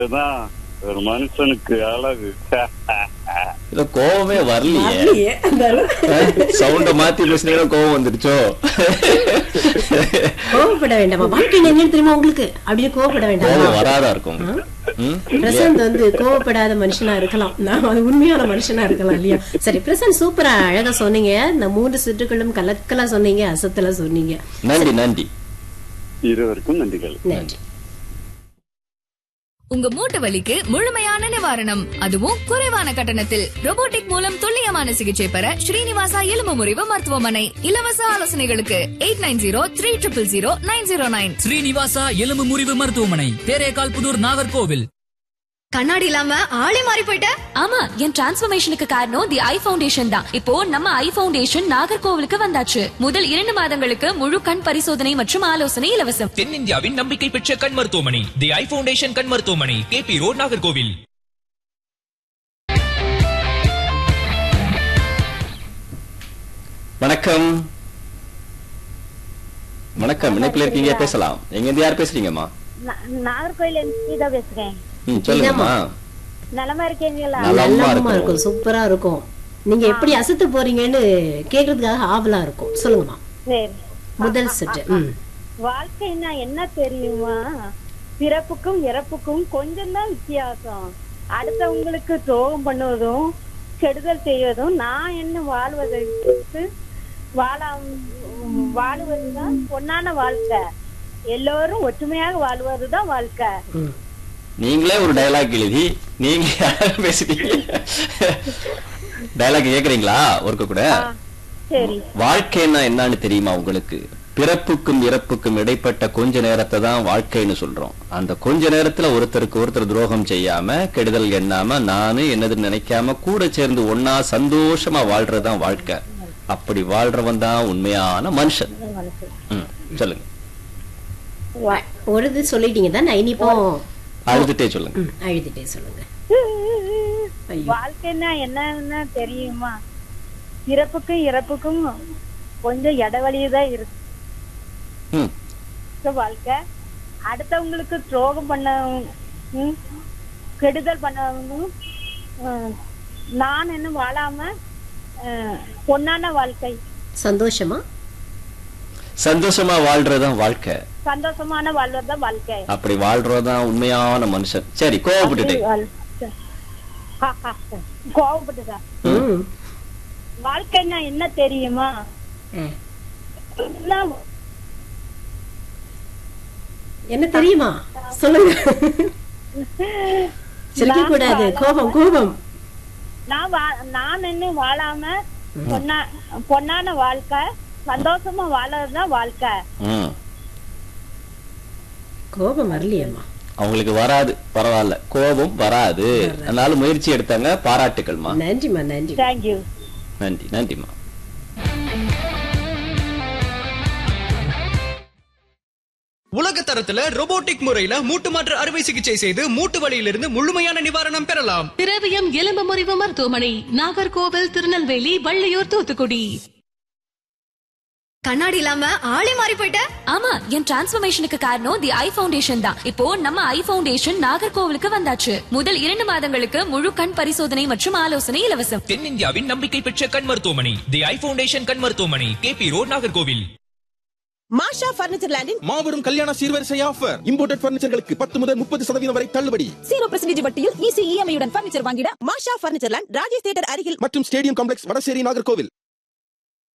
இதுதான் ஒரு மனுஷனுக்கு அழகு இல்ல கோவமே வரலையே வரலையே அந்த சவுண்ட மாத்தி பேசுனீங்கன்னா கோவம் வந்துருச்சோ கோவப்பட வேண்டாமா வாழ்க்கை என்னன்னு தெரியுமா உங்களுக்கு அப்படியே கோவப்பட கோவம் வேண்டாமா வராதா இருக்கும் உங்களுக்கு. ம்? பிரசாந்த் வந்து கோவப்படாத மனுஷனா இருக்கலாம் நான் அது உண்மையான மனுஷனா இருக்கலாம் இல்லையா சரி பிரசாந்த் சூப்பரா அழகா சொன்னீங்க இந்த மூன்று சுற்றுகளும் கலக்கலா சொன்னீங்க அசத்தலா சொன்னீங்க நன்றி நன்றி இருவருக்கும் நன்றிகள் நன்றி உங்க மூட்டு வலிக்கு முழுமையான நிவாரணம் அதுவும் குறைவான கட்டணத்தில் robotic மூலம் துல்லியமான சிகிச்சை பெற ஸ்ரீனிவாசா எலும்பு முறிவு மருத்துவமனை இலவச ஆலோசனைகளுக்கு eight nine zero three triple zero nine zero nine Srinivasa எலும்பு முறிவு மருத்துவமனை தேரேகால் புதூர் நாகர்கோவில் கண்ணாடி இல்லாம ஆளே மாறி போயிட்ட ஆமா என் டிரான்ஸ்ஃபர்மேஷனுக்கு காரணம் தி ஐ ஃபவுண்டேஷன் தான் இப்போ நம்ம ஐ ஃபவுண்டேஷன் நாகர்கோவிலுக்கு வந்தாச்சு முதல் இரண்டு மாதங்களுக்கு முழு கண் பரிசோதனை மற்றும் ஆலோசனை இலவசம் தென்னிந்தியாவின் நம்பிக்கை பெற்ற கண் மருத்துவமனை தி ஐ ஃபவுண்டேஷன் கண் மருத்துவமனை கேபி ரோட் நாகர்கோவில் வணக்கம் வணக்கம் இணைப்புல இருக்கீங்க பேசலாம் எங்க இருந்து யார் பேசுறீங்கம்மா நா- நாகர்கோயில் கீதா பேசுறேன் ம் சொல்லுங்கம்மா நலமா இருக்கீங்களா நலமா நல்லமா இருக்கும். இருக்கும் சூப்பரா இருக்கும் நீங்க எப்படி அசத்து போறீங்கன்னு கேக்குறதுக்காக ஆவலா இருக்கும் சொல்லுங்கம்மா சரி முதல் சுற்று ம் வாழ்க்கைன்னா என்ன தெரியுமா பிறப்புக்கும் இறப்புக்கும் கொஞ்சம் தான் வித்தியாசம் அடுத்தவங்களுக்கு துரோகம் பண்ணுவதும் கெடுதல் செய்வதும் நான் என்ன வாழ்வதை விட்டு வாழ வாழுவதுதான் பொன்னான வாழ்க்கை எல்லோரும் ஒற்றுமையாக வாழ்வதுதான் வாழ்க்கை ம். நீங்களே ஒரு டயலாக் எழுதி நீங்க யாரும் பேசுறீங்க டயலாக் கேக்குறீங்களா ஒருக்க கூட சரி வாழ்க்கைன்னா என்னன்னு தெரியுமா உங்களுக்கு பிறப்புக்கும் இறப்புக்கும் இடைப்பட்ட கொஞ்ச நேரத்தை தான் வாழ்க்கைன்னு சொல்றோம் அந்த கொஞ்ச நேரத்துல ஒருத்தருக்கு ஒருத்தர் துரோகம் செய்யாம கெடுதல் எண்ணாம நானு என்னதுன்னு நினைக்காம கூட சேர்ந்து ஒன்னா சந்தோஷமா வாழ்றதுதான் வாழ்க்கை அப்படி வாழ்றவன் தான் உண்மையான மனுஷன் ம், சொல்லுங்க வா- ஒரு இது சொல்லிட்டீங்க தான் இனிப்போ அழுதுட்டே சொல்லுங்க ம், அழுதுட்டே சொல்லுங்க ஐயோ. வாழ்க்கைன்னா என்னன்னு தெரியுமா பிறப்புக்கும் இறப்புக்கும் கொஞ்சம் இடைவெளியதான் இருக்கு ம், வாழ்க்கை அடுத்தவங்களுக்கு துரோகம் பண்ண ம், கெடுதல் பண்ணவங்க ம், நான் என்ன வாழாம ம், பொன்னான வாழ்க்கை சந்தோஷமா சந்தோஷமா வாழ்றதுதான் வாழ்க்கை சந்தோஷமான வாழ்வதுதான் வாழ்க்கை அப்படி வாழ்றதுதான் உண்மையான மனுஷன் சரி கோவப்பட்டுட்டே வாழ்- ஹா, ஹா, ஹா. கோவப்பட்டுதா ம் வாழ்க்கைன்னா என்ன தெரியுமா ஆ. நான் என்ன தெரியுமா சொல்லுங்க சிரிக்க கூடாது கோபம் கோபம் நான் வா- நான் என்ன வாழாம பொன்னா பொன்னான வாழ்க்கை சந்தோஷமா வாழறதுதான் வாழ்க்கை ம் கோபம் வரலையேம்மா அவங்களுக்கு வராது பரவாயில்ல கோபம் வராது அதனால முயற்சி எடுத்தாங்க பாராட்டுக்கள்மா நன்றிம்மா நன்றி தேங்க்யூ நன்றி நன்றிம்மா உலக தரத்துல robotic முறையில மூட்டு மாற்று அறுவை சிகிச்சை செய்து மூட்டு வலியிலிருந்து முழுமையான நிவாரணம் பெறலாம் திரவியம் எலும்பு முறிவு மருத்துவமனை நாகர்கோவில் திருநெல்வேலி வள்ளியூர் தூத்துக்குடி கண்ணாடி இல்லாம ஆளே மாறி போயிட்ட ஆமா என் டிரான்ஸ்ஃபர்மேஷனுக்கு காரணம் தி ஐ ஃபவுண்டேஷன் தான் இப்போ நம்ம ஐ ஃபவுண்டேஷன் நாகர்கோவிலுக்கு வந்தாச்சு முதல் இரண்டு மாதங்களுக்கு முழு கண் பரிசோதனை மற்றும் ஆலோசனை இலவசம் தென்னிந்தியாவின் நம்பிக்கை பெற்ற கண் மருத்துவமனை தி ஐ ஃபவுண்டேஷன் கண் மருத்துவமனை KP road Nagercoil Masha furniture லேண்டின் மாபெரும் கல்யாண சீர்வரிசை ஆஃபர் இம்போர்ட்டட் பர்னிச்சர்களுக்கு பத்து முதல் முப்பது சதவீதம் வரை தள்ளுபடி ஜீரோ பர்சன்டேஜ் வட்டியில் ஈஸி இஎம்ஐ உடன் பர்னிச்சர் வாங்கிட Masha furniture land Rajesh theatre அருகில் மற்றும் ஸ்டேடியம் காம்ப்ளெக்ஸ் வடசேரி நாகர்கோவில்